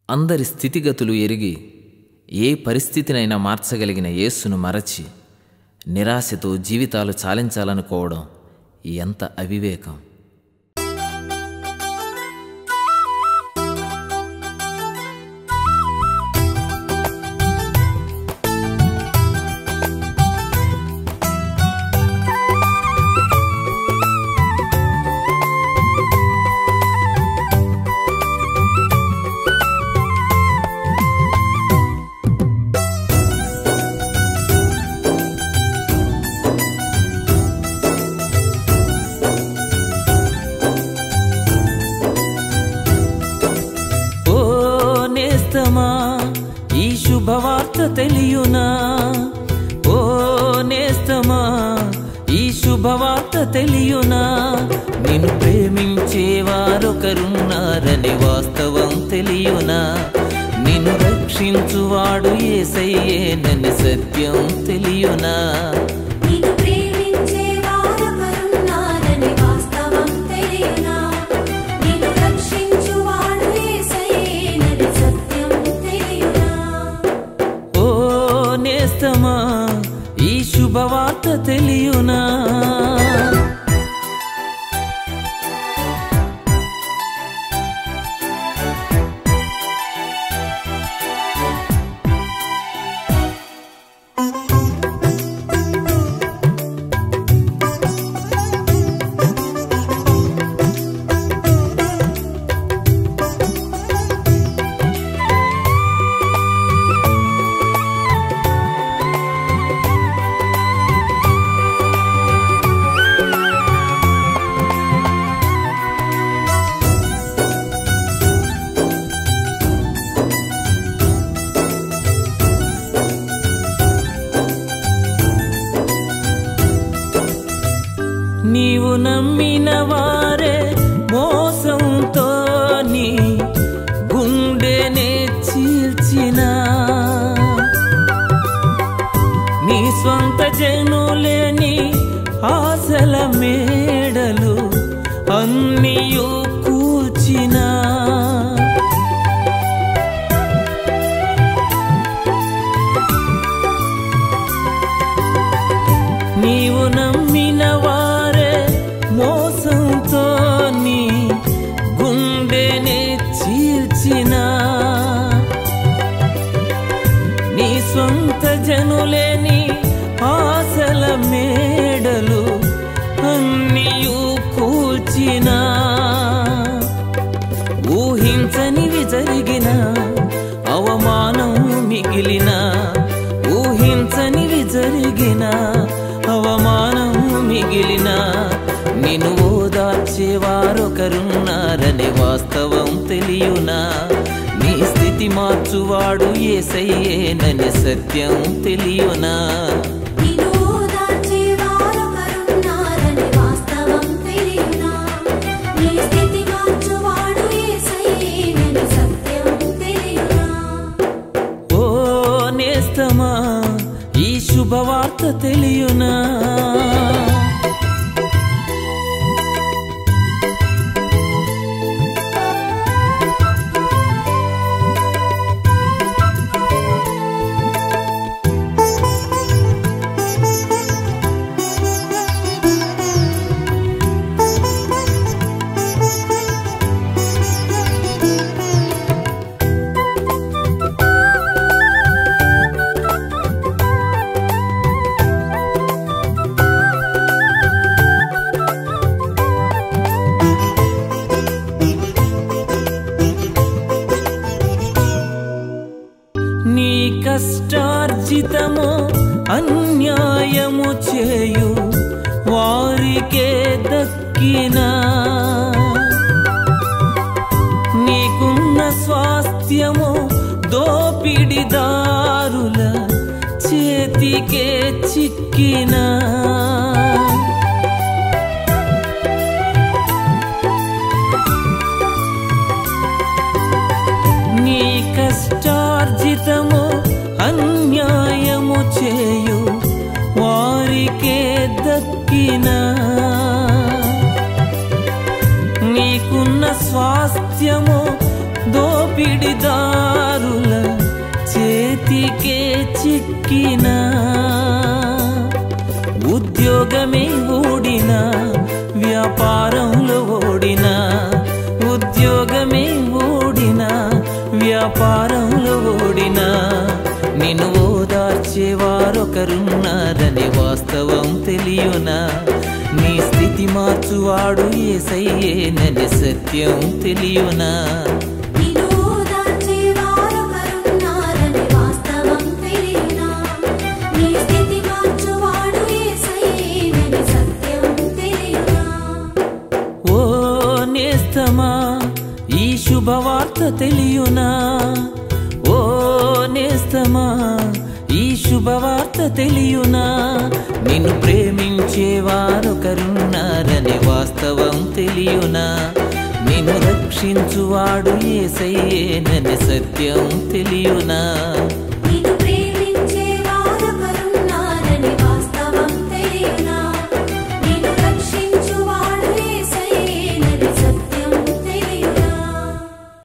అందరి స్థితిగతులు ఎరిగి ఏ పరిస్థితినైనా మార్చగలిగిన యేస్సును మరచి నిరాశతో జీవితాలు చాలించాలనుకోవడం ఎంత అవివేకం ఓ నేస్తమా ఈ శుభవార్త తెలియునా ఓ నేస్తమా ఈ శుభవార్త తెలియునా నిన్ను ప్రేమించే వారొకరున్నారని వాస్తవం తెలియునా నిన్ను రక్షించువాడు ఏసయ్యేనని సత్యం తెలియునా నిన్ను ప్రేమించే వారొకరున్నారని వాస్తవం తెలియనా నిన్ను రక్షించువాడు యేసయ్యేనని సత్యం తెలియనా ఓ నేస్తమా ఈ శుభవార్త తెలియునా నీవు నమ్మిన వారే మోసంతో నీ గుండెనే చీల్చిన నీ స్వంత జనులేని ఆశల మేడలు అన్నియు కూల్చినా నీవు నమ్మిన వారే మోసంతో నీ గుండెనే చీల్చిన నీ సొంత జనులేని ఆశల మేడలు అన్నియు కూల్చిన ఊహించనివి జరిగిన అవమానం మిగిలిన ఊహించనివి జరిగిన అవమానం మిగిలిన నిన్ను ఓదార్చేవారొకరున్నారనే వాస్తవం తెలియునా నీ స్థితి మార్చువాడు ఏసయ్యేనని సత్యం తెలియునా నిన్ను ఓదార్చే వారొకరున్నారని వాస్తవం తెలియనా నీ స్థితి మార్చువాడు యేసయ్యేనని సత్యం తెలియనా ఓ నేస్తమా ఈ శుభవార్త తెలియునా నీ కష్టార్జితము అన్యాయము చేయు వారికే దక్కినా నీకున్న స్వాస్థ్యము దోపిడిదారుల చేతికే చిక్కినా నీ కష్టార్జితము అన్యాయము చేయు వారికే దక్కినా నీకున్న స్వాస్థ్యము దోపిడిదారుల దోపిడికే చిక్కినా ఉద్యోగమే ఓడినా వ్యాపారంలో ఓడినా ఉద్యోగమే ఓడినా వ్యాపారంలో ఓడినా నిన్ను ఓదార్చేవారొకరున్నారని వాస్తవం తెలియనా నీ స్థితి మార్చువాడు ఏసయ్యేనని సత్యం తెలియనా నిన్ను ఓదార్చేవారొకరున్నారని వాస్తవం తెలియనా? నీ స్థితి మార్చువాడు యేసయ్యేనని సత్యం తెలియనా? ఓ నేస్తమా ఈ శుభవార్త తెలియనా ఓ నేస్తమా ఈ శుభవార్త తెలియనా నిన్ను ప్రేమించేవారొకరున్నారని వాస్తవం తెలియనా నిన్ను రక్షించువాడు ఏసయ్యేనని సత్యం తెలియనా